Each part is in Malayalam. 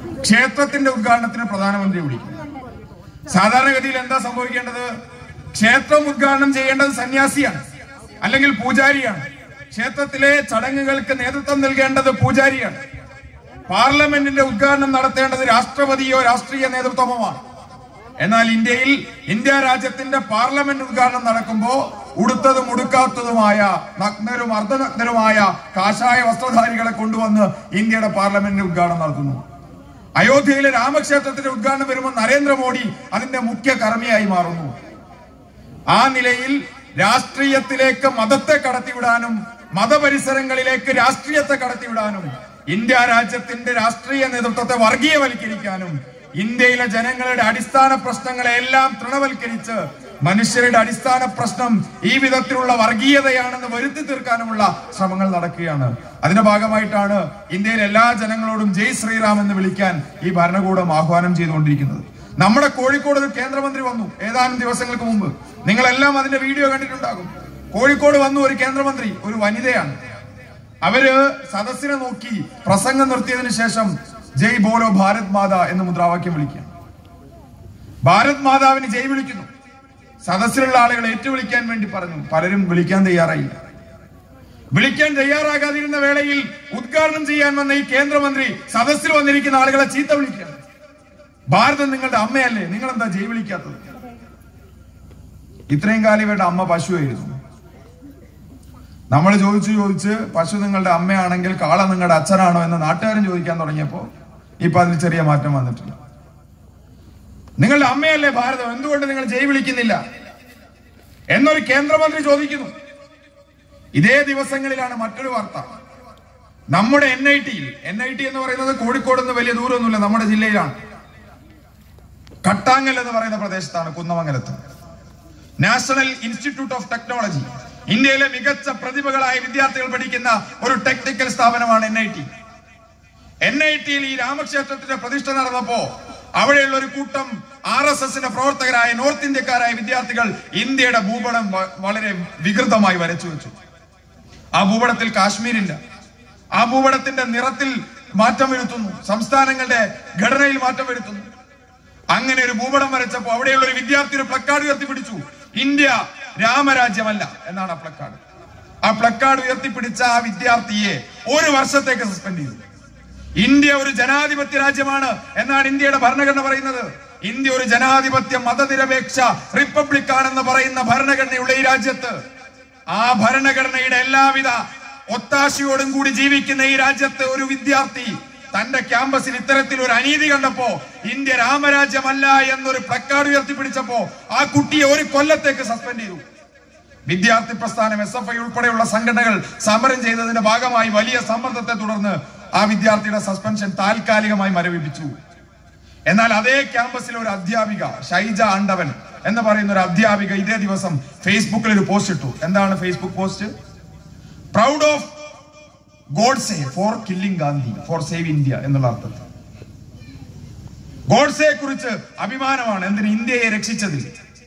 ക്ഷേത്രത്തിന്റെ ഉദ്ഘാടനത്തിന് പ്രധാനമന്ത്രി വിളിക്കും സാധാരണഗതിയിൽ എന്താ സംഭവിക്കേണ്ടത് ക്ഷേത്രം ഉദ്ഘാടനം ചെയ്യേണ്ടത് സന്യാസിയാണ് അല്ലെങ്കിൽ പൂജാരിയാണ് ക്ഷേത്രത്തിലെ ചടങ്ങുകൾക്ക് നേതൃത്വം നൽകേണ്ടത് പൂജാരിയാണ് പാർലമെന്റിന്റെ ഉദ്ഘാടനം നടത്തേണ്ടത് രാഷ്ട്രപതിയോ രാഷ്ട്രീയ നേതൃത്വമോ എന്നാൽ ഇന്ത്യയിൽ ഇന്ത്യ രാജ്യത്തിന്റെ പാർലമെന്റ് ഉദ്ഘാടനം നടക്കുമ്പോ ഉടുത്തതും ഉടുക്കാത്തതുമായ നഗ്നരും അർദ്ധനഗ്നരുമായ കാഷായ വസ്ത്രധാരികളെ കൊണ്ടുവന്ന് ഇന്ത്യയുടെ പാർലമെന്റിന്റെ ഉദ്ഘാടനം നടത്തുന്നു അയോധ്യയിലെ രാമക്ഷേത്രത്തിന്റെ ഉദ്ഘാടനം വരുമ്പോൾ നരേന്ദ്രമോദി അതിന്റെ മുഖ്യ കർമ്മിയായി മാറുന്നു ആ നിലയിൽ രാഷ്ട്രീയത്തിലേക്ക് മതത്തെ കടത്തിവിടാനും മതപരിസരങ്ങളിലേക്ക് രാഷ്ട്രീയത്തെ കടത്തിവിടാനും ഇന്ത്യ രാജ്യത്തിന്റെ രാഷ്ട്രീയ നേതൃത്വത്തെ വർഗീയവൽക്കരിക്കാനും ഇന്ത്യയിലെ ജനങ്ങളുടെ അടിസ്ഥാന പ്രശ്നങ്ങളെ എല്ലാം തൃണവൽക്കരിച്ച് മനുഷ്യരുടെ അടിസ്ഥാന പ്രശ്നം ഈ വിധത്തിലുള്ള വർഗീയതയാണെന്ന് വരുത്തി തീർക്കാനുമുള്ള ശ്രമങ്ങൾ നടക്കുകയാണ് അതിന്റെ ഭാഗമായിട്ടാണ് ഇന്ത്യയിലെ എല്ലാ ജനങ്ങളോടും ജയ് ശ്രീറാം എന്ന് വിളിക്കാൻ ഈ ഭരണകൂടം ആഹ്വാനം ചെയ്തുകൊണ്ടിരിക്കുന്നത് നമ്മുടെ കോഴിക്കോട് ഒരു കേന്ദ്രമന്ത്രി വന്നു ഏതാനും ദിവസങ്ങൾക്ക് മുമ്പ് നിങ്ങളെല്ലാം അതിന്റെ വീഡിയോ കണ്ടിട്ടുണ്ടാകും കോഴിക്കോട് വന്നു ഒരു കേന്ദ്രമന്ത്രി ഒരു വനിതയാണ് അവര് സദസ്സിനെ നോക്കി പ്രസംഗം നിർത്തിയതിനു ശേഷം ജയ് ബോലോ ഭാരത് മാത എന്ന് മുദ്രാവാക്യം വിളിക്കുക ഭാരത് മാതാവിന് ജയ് വിളിക്കുന്നു സദസ്സിലുള്ള ആളുകൾ ഏറ്റുവിളിക്കാൻ വേണ്ടി പറഞ്ഞു പലരും വിളിക്കാൻ തയ്യാറായില്ല വിളിക്കാൻ തയ്യാറാകാതിരുന്ന വേളയിൽ ഉദ്ഘാടനം ചെയ്യാൻ വന്ന ഈ കേന്ദ്രമന്ത്രി സദസ്സിൽ വന്നിരിക്കുന്ന ആളുകളെ ചീത്ത വിളിക്കുകയാണ് ഭാരതം നിങ്ങളുടെ അമ്മയല്ലേ നിങ്ങൾ എന്താ ജയ് വിളിക്കാത്തത് ഇത്രയും കാലം ഇവരുടെ അമ്മ പശുവായിരുന്നു നമ്മൾ ചോദിച്ചു ചോദിച്ച് പശു നിങ്ങളുടെ അമ്മയാണെങ്കിൽ കാള നിങ്ങളുടെ അച്ഛനാണോ എന്ന് നാട്ടുകാരൻ ചോദിക്കാൻ തുടങ്ങിയപ്പോ ഇപ്പൊ അതിൽ ചെറിയ മാറ്റം വന്നിട്ടുണ്ട് നിങ്ങളുടെ അമ്മയല്ലേ ഭാരതം എന്തുകൊണ്ട് നിങ്ങൾ ജയ് വിളിക്കുന്നില്ല എന്നൊരു കേന്ദ്രമന്ത്രി ചോദിക്കുന്നു ഇതേ ദിവസങ്ങളിലാണ് മറ്റൊരു വാർത്ത നമ്മുടെ എൻ ഐ ടിയിൽ എൻ ഐ ടി എന്ന് പറയുന്നത് കോഴിക്കോട് നിന്ന് വലിയ ദൂരമൊന്നുമില്ല നമ്മുടെ ജില്ലയിലാണ് കട്ടാങ്ങൽ എന്ന് പറയുന്ന പ്രദേശത്താണ് കുന്നമംഗലത്ത് നാഷണൽ ഇൻസ്റ്റിറ്റ്യൂട്ട് ഓഫ് ടെക്നോളജി ഇന്ത്യയിലെ മികച്ച പ്രതിഭകളായ വിദ്യാർത്ഥികൾ പഠിക്കുന്ന ഒരു ടെക്നിക്കൽ സ്ഥാപനമാണ് N I T N I ടിയിൽ ഈ രാമക്ഷേത്രത്തിന്റെ പ്രതിഷ്ഠ നടന്നപ്പോ അവിടെയുള്ള ഒരു കൂട്ടം ആർ എസ് എസിന്റെ പ്രവർത്തകരായ നോർത്ത് ഇന്ത്യക്കാരായ വിദ്യാർത്ഥികൾ ഇന്ത്യയുടെ ഭൂപടം വ- വളരെ വികൃതമായി വരച്ചു വെച്ചു ആ ഭൂപടത്തിൽ കാശ്മീരില്ല ആ ഭൂപടത്തിന്റെ നിറത്തിൽ മാറ്റം വരുത്തുന്നു സംസ്ഥാനങ്ങളുടെ ഘടനയിൽ മാറ്റം വരുത്തുന്നു അങ്ങനെ ഒരു ഭൂപടം വരച്ചപ്പോ അവിടെയുള്ള ഒരു വിദ്യാർത്ഥി ഒരു പ്ലക്കാർഡ് ഉയർത്തിപ്പിടിച്ചു ഇന്ത്യ രാമരാജ്യമല്ല എന്നാണ് ആ പ്ലക്കാർഡ് ആ പ്ലക്കാർഡ് ഉയർത്തിപ്പിടിച്ച ആ വിദ്യാർത്ഥിയെ ഒരു വർഷത്തേക്ക് സസ്പെൻഡ് ചെയ്തു ഇന്ത്യ ഒരു ജനാധിപത്യ രാജ്യമാണ് എന്നാണ് ഇന്ത്യയുടെ ഭരണഘടന പറയുന്നത് ഇന്ത്യ ഒരു ജനാധിപത്യ മതനിരപേക്ഷ റിപ്പബ്ലിക് ആണെന്ന് പറയുന്ന ഭരണഘടനയുള്ള ഈ രാജ്യത്ത് ആ ഭരണഘടനയുടെ എല്ലാവിധ ഒത്താശയോടും കൂടി ജീവിക്കുന്ന ഈ രാജ്യത്ത് ഒരു വിദ്യാർത്ഥി തന്റെ ക്യാമ്പസിൽ ഇത്തരത്തിൽ ഒരു അനീതി കണ്ടപ്പോ ഇന്ത്യ രാമരാജ്യമല്ല എന്നൊരു പ്ലക്കാർഡ് ഉയർത്തിപ്പിടിച്ചപ്പോ ആ കുട്ടിയെ ഒരു കൊല്ലത്തേക്ക് സസ്പെൻഡ് ചെയ്തു വിദ്യാർത്ഥി പ്രസ്ഥാനം എസ് എഫ് ഐ ഉൾപ്പെടെയുള്ള സംഘടനകൾ സമരം ചെയ്തതിന്റെ ഭാഗമായി വലിയ സമ്മർദ്ദത്തെ തുടർന്ന് ആ വിദ്യാർത്ഥിയുടെ സസ്പെൻഷൻ താൽക്കാലികമായി മരവിപ്പിച്ചു എന്നാൽ അതേ ക്യാമ്പസിലെ ഒരു അധ്യാപിക ഷൈജ ആണ്ടവൻ എന്ന് പറയുന്ന ഒരു അധ്യാപിക ഇതേ ദിവസം ഫേസ്ബുക്കിൽ ഒരു പോസ്റ്റ് ഇട്ടു എന്താണ് Facebook post proud of Godse for killing Gandhi for save India എന്നുള്ള അർത്ഥത്തിൽ ഗോഡ്സെയെ കുറിച്ച് അഭിമാനമാണ് എന്തിന് ഇന്ത്യയെ രക്ഷിച്ചതിൽ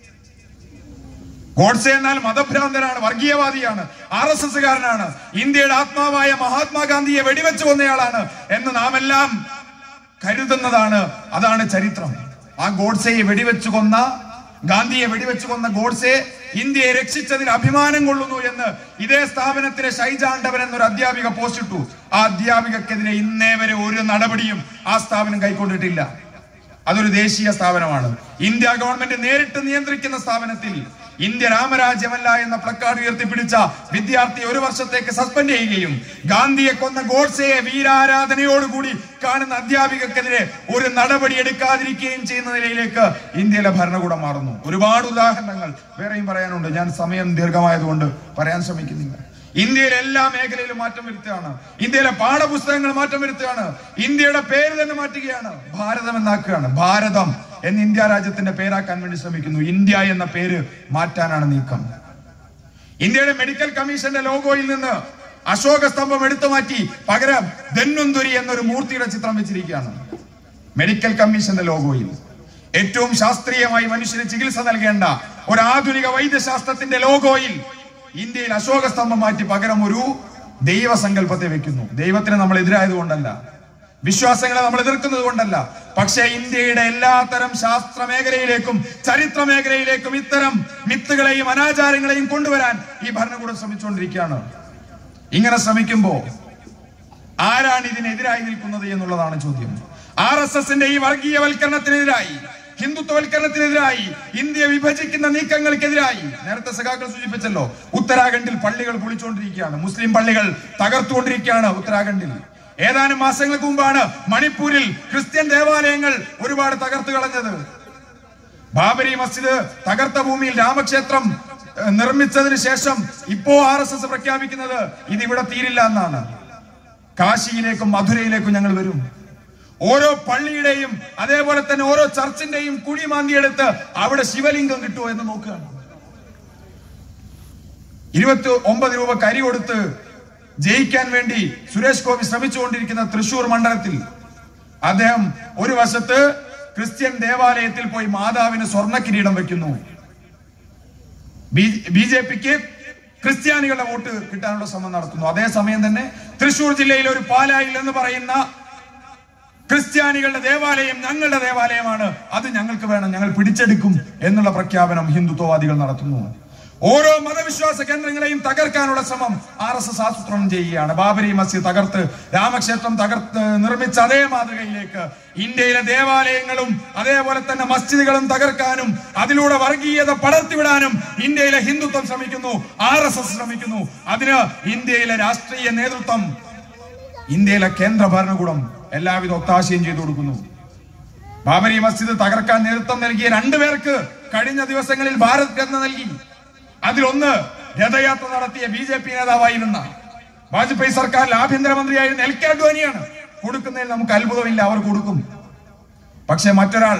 ഗോഡ്സെ എന്നാൽ മതഭ്രാന്തനാണ് വർഗീയവാദിയാണ് ആർ എസ് എസ്സുകാരനാണ് ഇന്ത്യയുടെ ആത്മാവായ മഹാത്മാഗാന്ധിയെ വെടിവെച്ച് കൊന്നയാളാണ് എന്ന് നാം എല്ലാം കരുതുന്നതാണ് അതാണ് ചരിത്രം ആ ഗോഡ്സെയെ വെടിവെച്ച് കൊന്ന ഗാന്ധിയെ വെടിവെച്ച് കൊന്ന ഗോഡ്സെ ഇന്ത്യയെ രക്ഷിച്ചതിൽ അഭിമാനം കൊള്ളുന്നു എന്ന് ഇതേ സ്ഥാപനത്തിലെ ഷൈജാണ്ടവൻ എന്നൊരു അധ്യാപിക പോസ്റ്റ് ഇട്ടു ആ അധ്യാപികക്കെതിരെ ഇന്നേ വരെ ഒരു നടപടിയും ആ സ്ഥാപനം കൈക്കൊണ്ടിട്ടില്ല അതൊരു ദേശീയ സ്ഥാപനമാണ് ഇന്ത്യ ഗവൺമെന്റ് നേരിട്ട് നിയന്ത്രിക്കുന്ന സ്ഥാപനത്തിൽ ഇന്ത്യ രാമരാജ്യമല്ല എന്ന പ്ലക്കാർഡ് ഉയർത്തിപ്പിടിച്ച വിദ്യാർത്ഥി ഒരു വർഷത്തേക്ക് സസ്പെൻഡ് ചെയ്യുകയും ഗാന്ധിയെ കൊന്ന ഗോഡ്സെയെ വീരാരാധനയോടുകൂടി കാണുന്ന അധ്യാപികക്കെതിരെ ഒരു നടപടി എടുക്കാതിരിക്കുകയും ചെയ്യുന്ന നിലയിലേക്ക് ഇന്ത്യയിലെ ഭരണകൂടം മാറുന്നു ഒരുപാട് ഉദാഹരണങ്ങൾ വേറെയും പറയാനുണ്ട് ഞാൻ സമയം ദീർഘമായതുകൊണ്ട് പറയാൻ ശ്രമിക്കുന്നില്ല ഇന്ത്യയിലെ എല്ലാ മേഖലയിലും മാറ്റം വരുത്തുകയാണ് ഇന്ത്യയിലെ പാഠപുസ്തകങ്ങൾ മാറ്റം വരുത്തുകയാണ് ഇന്ത്യയുടെ പേര് തന്നെ മാറ്റുകയാണ് ഭാരതം എന്നാക്കുകയാണ് ഭാരതം എന്ന് ഇന്ത്യ രാജ്യത്തിന്റെ പേരാക്കാൻ വേണ്ടി ശ്രമിക്കുന്നു ഇന്ത്യ എന്ന പേര് മാറ്റാനാണ് നീക്കം ഇന്ത്യയുടെ മെഡിക്കൽ കമ്മീഷന്റെ ലോഗോയിൽ നിന്ന് അശോക സ്തംഭം എടുത്തു മാറ്റി പകരം ധന്വന്തുരി എന്നൊരു മൂർത്തിയുടെ ചിത്രം വെച്ചിരിക്കുകയാണ് മെഡിക്കൽ കമ്മീഷന്റെ ലോഗോയിൽ ഏറ്റവും ശാസ്ത്രീയമായി മനുഷ്യന് ചികിത്സ നൽകേണ്ട ഒരു ആധുനിക വൈദ്യശാസ്ത്രത്തിന്റെ ലോഗോയിൽ ഇന്ത്യയിൽ അശോക സ്തംഭം മാറ്റി പകരം ഒരു ദൈവസങ്കല്പത്തെ വെക്കുന്നു ദൈവത്തിന് നമ്മൾ എതിരായത് കൊണ്ടല്ല വിശ്വാസങ്ങളെ നമ്മൾ എതിർക്കുന്നത് കൊണ്ടല്ല പക്ഷേ ഇന്ത്യയുടെ എല്ലാത്തരം ശാസ്ത്ര മേഖലയിലേക്കും ചരിത്ര മേഖലയിലേക്കും ഇത്തരം മിത്തുകളെയും അനാചാരങ്ങളെയും കൊണ്ടുവരാൻ ഈ ഭരണകൂടം ശ്രമിച്ചുകൊണ്ടിരിക്കുകയാണ് ഇങ്ങനെ ശ്രമിക്കുമ്പോ ആരാണ് ഇതിനെതിരായി നിൽക്കുന്നത് എന്നുള്ളതാണ് ചോദ്യം ആർ എസ് എസിന്റെ ഈ വർഗീയവൽക്കരണത്തിനെതിരായി ഹിന്ദുത്വവൽക്കരണത്തിനെതിരായി ഇന്ത്യ വിഭജിക്കുന്ന നീക്കങ്ങൾക്കെതിരായി നേരത്തെ സഖാക്കൾ സൂചിപ്പിച്ചല്ലോ ഉത്തരാഖണ്ഡിൽ പള്ളികൾ പൊളിച്ചുകൊണ്ടിരിക്കുകയാണ് മുസ്ലിം പള്ളികൾ തകർത്തുകൊണ്ടിരിക്കുകയാണ് ഉത്തരാഖണ്ഡിൽ ഏതാനും മാസങ്ങൾക്ക് മുമ്പാണ് മണിപ്പൂരിൽ ക്രിസ്ത്യൻ ദേവാലയങ്ങൾ ഒരുപാട് തകർത്തു കളഞ്ഞത് ബാബരി മസ്ജിദ് തകർത്ത ഭൂമിയിൽ രാമക്ഷേത്രം ഏഹ്, നിർമ്മിച്ചതിന് ശേഷം ഇപ്പോ ആർ എസ് എസ് പ്രഖ്യാപിക്കുന്നത് ഇതിവിടെ തീരില്ല എന്നാണ് കാശിയിലേക്കും മധുരയിലേക്കും ഞങ്ങൾ വരും ഓരോ പള്ളിയുടെയും അതേപോലെ തന്നെ ഓരോ ചർച്ചിന്റെയും കുഴി മാന്തിയെടുത്ത് അവിടെ ശിവലിംഗം കിട്ടുമോ എന്ന് നോക്കുകയാണ് ഇരുപത്തി ഒമ്പത് രൂപ കരി കൊടുത്ത് ജയിക്കാൻ വേണ്ടി സുരേഷ് ഗോപി ശ്രമിച്ചുകൊണ്ടിരിക്കുന്ന തൃശൂർ മണ്ഡലത്തിൽ അദ്ദേഹം ഒരു വശത്ത് ക്രിസ്ത്യൻ ദേവാലയത്തിൽ പോയി മാതാവിന് സ്വർണ്ണ കിരീടം വെക്കുന്നു ബി ജെ പിക്ക് ക്രിസ്ത്യാനികളുടെ വോട്ട് കിട്ടാനുള്ള ശ്രമം നടത്തുന്നു അതേസമയം തന്നെ തൃശൂർ ജില്ലയിലെ ഒരു പാലായിൽ എന്ന് പറയുന്ന ക്രിസ്ത്യാനികളുടെ ദേവാലയം ഞങ്ങളുടെ ദേവാലയമാണ് അത് ഞങ്ങൾക്ക് വേണം ഞങ്ങൾ പിടിച്ചെടുക്കും എന്നുള്ള പ്രഖ്യാപനം ഹിന്ദുത്വവാദികൾ നടത്തുന്നു ഓരോ മതവിശ്വാസ കേന്ദ്രങ്ങളെയും തകർക്കാനുള്ള ശ്രമം ആർ എസ് എസ് ആസൂത്രണം ചെയ്യുകയാണ് ബാബരി മസ്ജിദ് തകർത്ത് രാമക്ഷേത്രം തകർത്ത് നിർമ്മിച്ച അതേ മാതൃകയിലേക്ക് ഇന്ത്യയിലെ ദേവാലയങ്ങളും അതേപോലെ തന്നെ മസ്ജിദുകളും തകർക്കാനും അതിലൂടെ വർഗീയത പടർത്തിവിടാനും ഇന്ത്യയിലെ ഹിന്ദുത്വം ശ്രമിക്കുന്നു ആർ എസ് എസ് ശ്രമിക്കുന്നു അതിന് ഇന്ത്യയിലെ രാഷ്ട്രീയ നേതൃത്വം ഇന്ത്യയിലെ കേന്ദ്ര ഭരണകൂടം എല്ലാവിധ ഒത്താശയും ചെയ്തു കൊടുക്കുന്നു ബാബരി മസ്ജിദ് തകർക്കാൻ നേതൃത്വം നൽകിയ രണ്ടുപേർക്ക് കഴിഞ്ഞ ദിവസങ്ങളിൽ ഭാരത് രത്ന നൽകി അതിലൊന്ന് രഥയാത്ര നടത്തിയ ബി ജെ പി നേതാവായിരുന്ന വാജ്പേയി സർക്കാരിൽ ആഭ്യന്തരമന്ത്രിയായിരുന്ന എൽ കെ അഡ്വാനിയാണ് കൊടുക്കുന്നതിൽ നമുക്ക് അത്ഭുതമില്ല അവർ കൊടുക്കും പക്ഷെ മറ്റൊരാൾ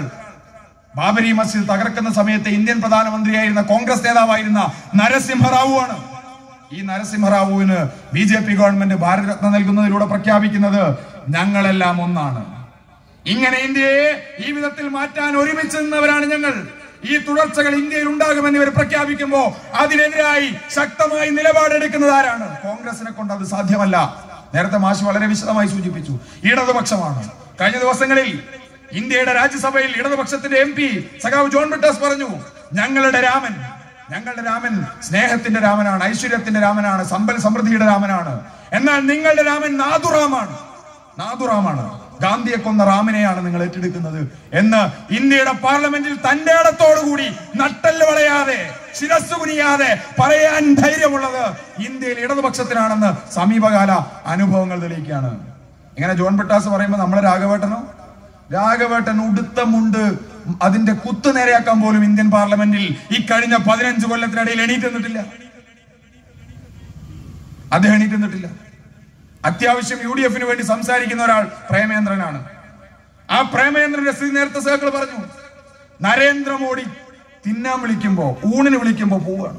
ബാബരി മസ്ജിദ് തകർക്കുന്ന സമയത്ത് ഇന്ത്യൻ പ്രധാനമന്ത്രിയായിരുന്ന കോൺഗ്രസ് നേതാവായിരുന്ന നരസിംഹറാവു ആണ് ഈ നരസിംഹറാവുവിന് B J P government Bharat Ratna നൽകുന്നതിലൂടെ പ്രഖ്യാപിക്കുന്നത് ഞങ്ങളെല്ലാം ഒന്നാണ് ഇങ്ങനെ ഇന്ത്യയെ ഈ വിധത്തിൽ മാറ്റാൻ ഒരുമിച്ച് നിന്നവരാണ് ഞങ്ങൾ ഈ തുടർച്ചകൾ ഇന്ത്യയിൽ ഉണ്ടാകുമെന്ന് ഇവർ പ്രഖ്യാപിക്കുമ്പോ അതിനെതിരായി ശക്തമായി നിലപാടെടുക്കുന്നത് ആരാണ് കോൺഗ്രസിനെ കൊണ്ട് അത് സാധ്യമല്ല നേരത്തെ മാഷ് വളരെ വിശദമായി സൂചിപ്പിച്ചു ഇടതുപക്ഷമാണ് കഴിഞ്ഞ ദിവസങ്ങളിൽ ഇന്ത്യയുടെ രാജ്യസഭയിൽ ഇടതുപക്ഷത്തിന്റെ എം പി സഖാവ് ജോൺ ബ്രിട്ടാസ് പറഞ്ഞു ഞങ്ങളുടെ രാമൻ ഞങ്ങളുടെ രാമൻ സ്നേഹത്തിന്റെ രാമനാണ് ഐശ്വര്യത്തിന്റെ രാമനാണ് സമ്പൽ സമൃദ്ധിയുടെ രാമനാണ് എന്നാൽ നിങ്ങളുടെ രാമൻ നാദുറാമാണ് നാദുറാമാണ് ഗാന്ധിയെ കൊന്ന റാമിനെയാണ് നിങ്ങൾ ഏറ്റെടുക്കുന്നത് എന്ന് ഇന്ത്യയുടെ പാർലമെന്റിൽ തന്റെ ഇടത്തോടുകൂടി നട്ടല് വളയാതെ ശിരസ് കുനിയാതെ പറയാൻ ധൈര്യമുള്ളത് ഇന്ത്യയിൽ ഇടതുപക്ഷത്തിനാണെന്ന് സമീപകാല അനുഭവങ്ങൾ തെളിയിക്കുകയാണ് ഇങ്ങനെ ജോൺ ബ്രിട്ടാസ് പറയുമ്പോൾ നമ്മളെ രാഘവേട്ടനോ രാഘവേട്ടൻ ഉടുത്ത മുണ്ട് അതിന്റെ കുത്തു നേരെയാക്കാൻ പോലും ഇന്ത്യൻ പാർലമെന്റിൽ ഈ കഴിഞ്ഞ പതിനഞ്ച് കൊല്ലത്തിനിടയിൽ എണീറ്റ് നിന്നിട്ടില്ല അദ്ദേഹം എണീറ്റ് നിന്നിട്ടില്ല അത്യാവശ്യം യു ഡി എഫിന് വേണ്ടി സംസാരിക്കുന്ന ഒരാൾ പ്രേമേന്ദ്രനാണ് ആ പ്രേമേന്ദ്രന്റെ സ്ഥിതി നേരത്തെ സഹകൾ പറഞ്ഞു നരേന്ദ്രമോദി തിന്നാൻ വിളിക്കുമ്പോ ഊണിന് വിളിക്കുമ്പോ പോവാണ്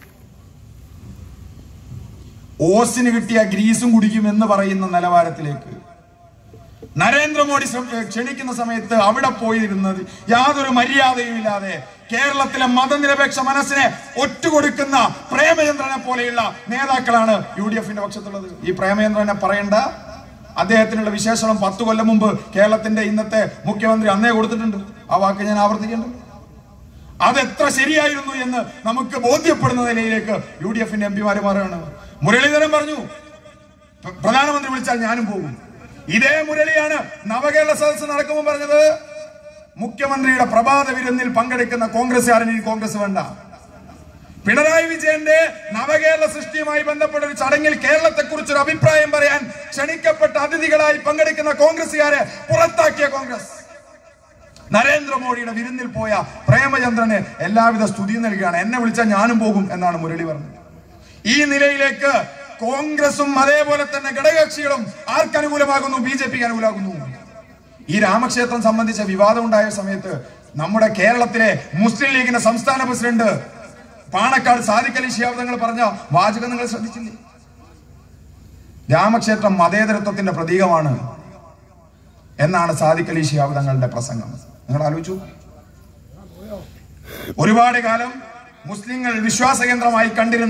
ഓസിന് കിട്ടിയ ഗ്രീസും കുടിക്കും എന്ന് പറയുന്ന നിലവാരത്തിലേക്ക് നരേന്ദ്രമോദി ശ്ര- ക്ഷണിക്കുന്ന സമയത്ത് അവിടെ പോയിരുന്നത് യാതൊരു മര്യാദയും ഇല്ലാതെ കേരളത്തിലെ മതനിരപേക്ഷ മനസ്സിനെ ഒറ്റുകൊടുക്കുന്ന പ്രേമചന്ദ്രനെ പോലെയുള്ള നേതാക്കളാണ് യു ഡി എഫിന്റെ പക്ഷത്തുള്ളത് ഈ പ്രേമചന്ദ്രനെ പറയേണ്ട അദ്ദേഹത്തിനുള്ള വിശേഷണം പത്ത് കൊല്ലം മുമ്പ് കേരളത്തിന്റെ ഇന്നത്തെ മുഖ്യമന്ത്രി അന്നേ കൊടുത്തിട്ടുണ്ട് ആ വാക്ക് ഞാൻ ആവർത്തിക്കേണ്ടത് അതെത്ര ശരിയായിരുന്നു എന്ന് നമുക്ക് ബോധ്യപ്പെടുന്ന നിലയിലേക്ക് യു ഡി എഫിന്റെ എം പിമാര് മാറുകയാണ് മുരളീധരൻ പറഞ്ഞു പ്ര- പ്രധാനമന്ത്രി വിളിച്ചാൽ ഞാനും പോകും ഇതേ മുരളിയാണ് നവകേരള സദസ്സ് നടക്കുമ്പോൾ പറഞ്ഞത് മുഖ്യമന്ത്രിയുടെ പ്രഭാത വിരുന്നിൽ പങ്കെടുക്കുന്ന കോൺഗ്രസ്സുകാരൻ ഇനി കോൺഗ്രസ് വേണ്ട പിണറായി വിജയന്റെ നവകേരള സൃഷ്ടിയുമായി ബന്ധപ്പെട്ട ഒരു ചടങ്ങിൽ കേരളത്തെ കുറിച്ച് ഒരു അഭിപ്രായം പറയാൻ ക്ഷണിക്കപ്പെട്ട അതിഥികളായി പങ്കെടുക്കുന്ന കോൺഗ്രസ്സുകാരെ പുറത്താക്കിയ കോൺഗ്രസ് നരേന്ദ്രമോദിയുടെ വിരുന്നിൽ പോയ പ്രേമചന്ദ്രന് എല്ലാവിധ സ്തുതിയും നൽകുകയാണ് എന്നെ വിളിച്ചാൽ ഞാനും പോകും എന്നാണ് മുരളി പറഞ്ഞത് ഈ നിലയിലേക്ക് കോൺഗ്രസും അതേപോലെ തന്നെ ഘടകകക്ഷികളും ആർക്കനുകൂലമാകുന്നു ബി ജെ പിക്ക് അനുകൂലമാകുന്നു ഈ രാമക്ഷേത്രം സംബന്ധിച്ച വിവാദം ഉണ്ടായ സമയത്ത് നമ്മുടെ കേരളത്തിലെ മുസ്ലിം ലീഗിന്റെ സംസ്ഥാന പ്രസിഡന്റ് പാണക്കാട് സാദിഖ് അലി ശിഹാബ് തങ്ങൾ പറഞ്ഞ വാചകം നിങ്ങൾ ശ്രദ്ധിച്ചില്ലേ രാമക്ഷേത്രം മതേതരത്വത്തിന്റെ പ്രതീകമാണ് എന്നാണ് സാദിഖ് അലി ശിഹാബ് തങ്ങളുടെ പ്രസംഗം നിങ്ങൾ ആലോചിച്ചു ഒരുപാട് കാലം മുസ്ലിങ്ങൾ വിശ്വാസ കേന്ദ്രമായി കണ്ടിരുന്ന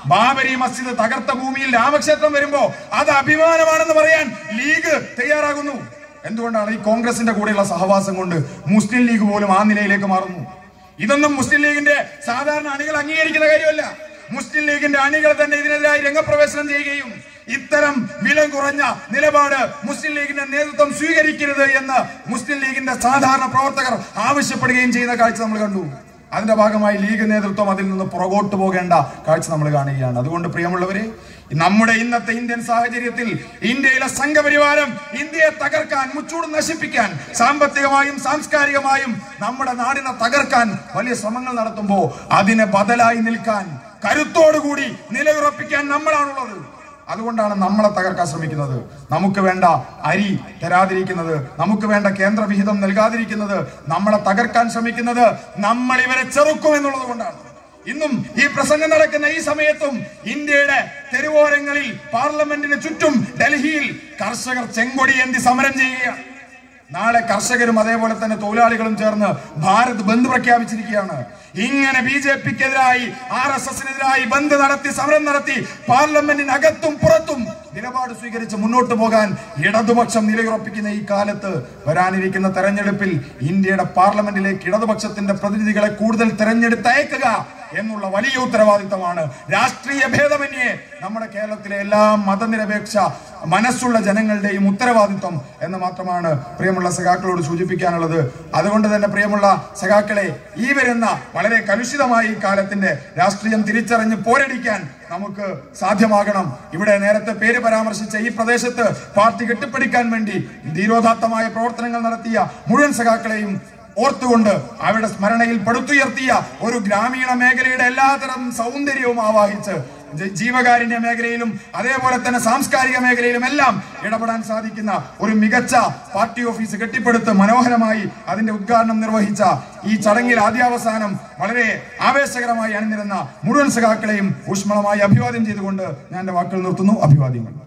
ബാബരി മസ്ജിദ് തകർത്ത ഭൂമിയിൽ രാമക്ഷേത്രം വരുമ്പോ അത് അഭിമാനമാണെന്ന് പറയാൻ ലീഗ് തയ്യാറാകുന്നു എന്തുകൊണ്ടാണ് ഈ കോൺഗ്രസിന്റെ കൂടെയുള്ള സഹവാസം കൊണ്ട് മുസ്ലിം ലീഗ് പോലും ആ നിലയിലേക്ക് മാറുന്നു ഇതൊന്നും മുസ്ലിം ലീഗിന്റെ സാധാരണ അണികൾ അംഗീകരിക്കുന്ന കാര്യമല്ല മുസ്ലിം ലീഗിന്റെ അണികൾ തന്നെ ഇതിനെതിരായി രംഗപ്രവേശനം ചെയ്യുകയും ഇത്തരം വില കുറഞ്ഞ നിലപാട് മുസ്ലിം ലീഗിന്റെ നേതൃത്വം സ്വീകരിക്കരുത് എന്ന് മുസ്ലിം ലീഗിന്റെ സാധാരണ പ്രവർത്തകർ ആവശ്യപ്പെടുകയും ചെയ്യുന്ന കാഴ്ച നമ്മൾ കണ്ടു അതിന്റെ ഭാഗമായി ലീഗ് നേതൃത്വം അതിൽ നിന്ന് പുറകോട്ട് പോകേണ്ട കാഴ്ച നമ്മൾ കാണുകയാണ് അതുകൊണ്ട് പ്രിയമുള്ളവരെ നമ്മുടെ ഇന്നത്തെ ഇന്ത്യൻ സാഹചര്യത്തിൽ ഇന്ത്യയിലെ സംഘപരിവാരം ഇന്ത്യയെ തകർക്കാൻ മുച്ചൂട് നശിപ്പിക്കാൻ സാമ്പത്തികമായും സാംസ്കാരികമായും നമ്മുടെ നാടിനെ തകർക്കാൻ വലിയ ശ്രമങ്ങൾ നടത്തുമ്പോൾ അതിന് ബദലായി നിൽക്കാൻ കരുത്തോടുകൂടി നിലയുറപ്പിക്കാൻ നമ്മളാണുള്ളത് അതുകൊണ്ടാണ് നമ്മളെ തകർക്കാൻ ശ്രമിക്കുന്നത് നമുക്ക് വേണ്ട അരി തരാതിരിക്കുന്നത് നമുക്ക് വേണ്ട കേന്ദ്ര വിഹിതം നൽകാതിരിക്കുന്നത് നമ്മളെ തകർക്കാൻ ശ്രമിക്കുന്നത് നമ്മൾ ഇവരെ ചെറുക്കും എന്നുള്ളത് കൊണ്ടാണ് ഇന്നും ഈ പ്രസംഗം നടക്കുന്ന ഈ സമയത്തും ഇന്ത്യയുടെ തെരുവോരങ്ങളിൽ പാർലമെന്റിന് ചുറ്റും ഡൽഹിയിൽ കർഷകർ ചെങ്കൊടി എന്തി സമരം ചെയ്യുകയാണ് നാളെ കർഷകരും അതേപോലെ തന്നെ തൊഴിലാളികളും ചേർന്ന് ഭാരത് ബന്ദ് പ്രഖ്യാപിച്ചിരിക്കുകയാണ് ഇങ്ങനെ ബി ജെ പിക്കെതിരായി ആർ എസ് എസിനെതിരായി ബന്ദ് നടത്തി സമരം നടത്തി പാർലമെന്റിനകത്തും പുറത്തും നിലപാട് സ്വീകരിച്ച് മുന്നോട്ട് പോകാൻ ഇടതുപക്ഷം നിലയുറപ്പിക്കുന്ന ഈ കാലത്ത് വരാനിരിക്കുന്ന തെരഞ്ഞെടുപ്പിൽ ഇന്ത്യയുടെ പാർലമെന്റിലേക്ക് ഇടതുപക്ഷത്തിന്റെ പ്രതിനിധികളെ കൂടുതൽ തെരഞ്ഞെടുത്തയക്കുക എന്നുള്ള വലിയ ഉത്തരവാദിത്തമാണ് രാഷ്ട്രീയ ഭേദമന്യേ നമ്മുടെ കേരളത്തിലെ എല്ലാ മതനിരപേക്ഷ മനസ്സുള്ള ജനങ്ങളുടെയും ഉത്തരവാദിത്വം എന്ന് മാത്രമാണ് പ്രിയമുള്ള സഖാക്കളോട് സൂചിപ്പിക്കാനുള്ളത് അതുകൊണ്ട് തന്നെ പ്രിയമുള്ള സഖാക്കളെ ഈ വരുന്ന വളരെ കലുഷിതമായ ഈ കാലത്തിന്റെ രാഷ്ട്രീയം തിരിച്ചറിഞ്ഞ് പോരടിക്കാൻ നമുക്ക് സാധ്യമാകണം ഇവിടെ നേരത്തെ പേര് പരാമർശിച്ച ഈ പ്രദേശത്ത് പാർട്ടി കെട്ടിപ്പിടിക്കാൻ വേണ്ടി ധീരോദാത്തമായ പ്രവർത്തനങ്ങൾ നടത്തിയ മുഴുവൻ സഖാക്കളെയും ഓർത്തുകൊണ്ട് അവരുടെ സ്മരണയിൽ പടുത്തുയർത്തിയ ഒരു ഗ്രാമീണ മേഖലയുടെ എല്ലാതരം സൗന്ദര്യവും ആവാഹിച്ച് ജ- ജീവകാരുണ്യ മേഖലയിലും അതേപോലെ തന്നെ സാംസ്കാരിക മേഖലയിലും എല്ലാം ഇടപെടാൻ സാധിക്കുന്ന ഒരു മികച്ച പാർട്ടി ഓഫീസ് കെട്ടിപ്പടുത്ത് മനോഹരമായി അതിന്റെ ഉദ്ഘാടനം നിർവഹിച്ച ഈ ചടങ്ങിൽ ആദ്യാവസാനം വളരെ ആവേശകരമായി അണിനിരുന്ന മുഴുവൻ സഖാക്കളെയും ഊഷ്മളമായി അഭിവാദ്യം ചെയ്തുകൊണ്ട് ഞാൻ എന്റെ വാക്കുകൾ നിർത്തുന്നു അഭിവാദ്യങ്ങൾ